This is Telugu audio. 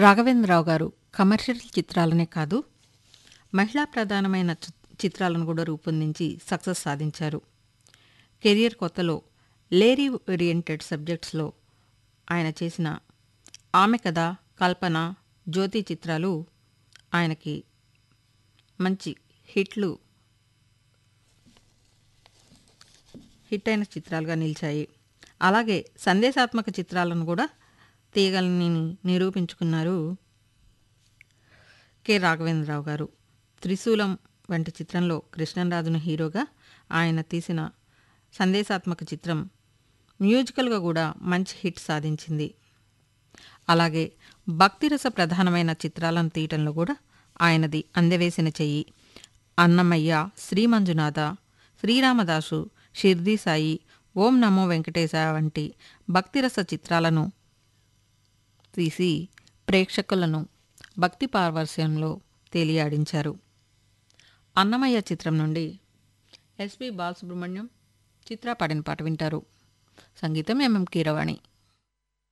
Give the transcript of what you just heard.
రాఘవేంద్రరావు గారు కమర్షియల్ చిత్రాలనే కాదు మహిళా ప్రధానమైన చి- చిత్రాలను కూడా రూపొందించి సక్సెస్ సాధించారు కెరియర్ కొత్తలో లేడీ ఓరియంటెడ్ సబ్జెక్ట్స్లో ఆయన చేసిన ఆమె కథ కల్పన జ్యోతి చిత్రాలు ఆయనకి మంచి హిట్లు హిట్ అయిన చిత్రాలుగా నిలిచాయి అలాగే సందేశాత్మక చిత్రాలను కూడా తీయగలని నిరూపించుకున్నారు కె రాఘవేంద్రరావు గారు త్రిశూలం వంటి చిత్రంలో కృష్ణరాజును హీరోగా ఆయన తీసిన సందేశాత్మక చిత్రం మ్యూజికల్గా కూడా మంచి హిట్ సాధించింది అలాగే భక్తిరస ప్రధానమైన చిత్రాలను తీయటంలో కూడా ఆయనది అందవేసిన చెయ్యి అన్నమయ్య శ్రీమంజునాథ శ్రీరామదాసు షిర్దీ సాయి ఓం నమో వెంకటేశ వంటి భక్తిరస చిత్రాలను తీసి ప్రేక్షకులను భక్తి పార్వర్శ్యంలో తేలియాడించారు అన్నమయ్య చిత్రం నుండి ఎస్పి బాలసుబ్రహ్మణ్యం చిత్ర పాడిన పాట వింటారు సంగీతం ఎంఎం కీరవాణి